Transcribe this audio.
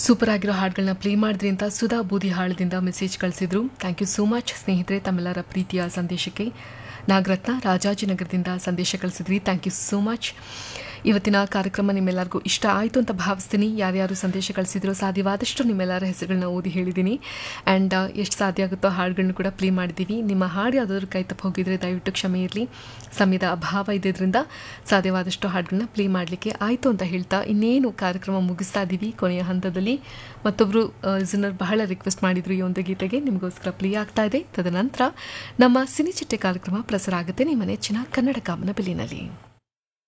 super ಆಗಿರೋ ಹಾಡುಗಳನ್ನ play ಮಾಡಿದ್ರಿ ಅಂತ ಸುಧಾ ಬೂದಿ ಹಾಳದಿಂದ ಮೆಸೇಜ್ ಕಳಿಸಿದ್ರು ಥ್ಯಾಂಕ್ ಯು ಸೋ ಮಚ್ ಸ್ನೇಹಿತರೆ ತಮ್ಮೆಲ್ಲರ ಪ್ರೀತಿಯ ಸಂದೇಶಕ್ಕೆ ನಾಗರತ್ನ ರಾಜಾಜಿನಗರದಿಂದ ಸಂದೇಶ ಕಳಿಸಿದ್ರಿ ಥ್ಯಾಂಕ್ ಯು ಸೋ ಮಚ್ ಇವತ್ತಿನ ಕಾರ್ಯಕ್ರಮ ನಿಮ್ಮೆಲ್ಲರಿಗೂ ಇಷ್ಟ ಆಯಿತು ಅಂತ ಭಾವಿಸ್ತೀನಿ ಯಾರ್ಯಾರು ಸಂದೇಶ ಕಳಿಸಿದ್ರು ಸಾಧ್ಯವಾದಷ್ಟು ನಿಮ್ಮೆಲ್ಲರ ಹೆಸರುಗಳನ್ನ ಓದಿ ಹೇಳಿದ್ದೀನಿ ಆ್ಯಂಡ್ ಎಷ್ಟು ಸಾಧ್ಯ ಆಗುತ್ತೋ ಹಾಡುಗಳನ್ನ ಕೂಡ ಪ್ಲೇ ಮಾಡಿದ್ದೀವಿ ನಿಮ್ಮ ಹಾಡು ಯಾವುದಾದ್ರೂ ಕೈ ತಪ್ಪು ಹೋಗಿದ್ರೆ ದಯವಿಟ್ಟು ಕ್ಷಮೆ ಇರಲಿ ಸಮಯದ ಅಭಾವ ಇದ್ದಿದ್ದರಿಂದ ಸಾಧ್ಯವಾದಷ್ಟು ಹಾಡುಗಳನ್ನ ಪ್ಲೇ ಮಾಡಲಿಕ್ಕೆ ಆಯಿತು ಅಂತ ಹೇಳ್ತಾ ಇನ್ನೇನು ಕಾರ್ಯಕ್ರಮ ಮುಗಿಸ್ತಾ ಇದ್ದೀವಿ ಕೊನೆಯ ಹಂತದಲ್ಲಿ ಮತ್ತೊಬ್ಬರು ಲಿಸನರ್ ಬಹಳ ರಿಕ್ವೆಸ್ಟ್ ಮಾಡಿದ್ರು ಈ ಒಂದು ಗೀತೆಗೆ ನಿಮಗೋಸ್ಕರ ಪ್ಲೇ ಆಗ್ತಾ ಇದೆ ತದನಂತರ ನಮ್ಮ ಸಿನಿಚಿಟ್ಟೆ ಕಾರ್ಯಕ್ರಮ ಪ್ರಸಾರ ಆಗುತ್ತೆ ನಿಮ್ಮ ನೆಚ್ಚಿನ ಕನ್ನಡ ಕಾಮನ ಬೆಲಿನಲ್ಲಿ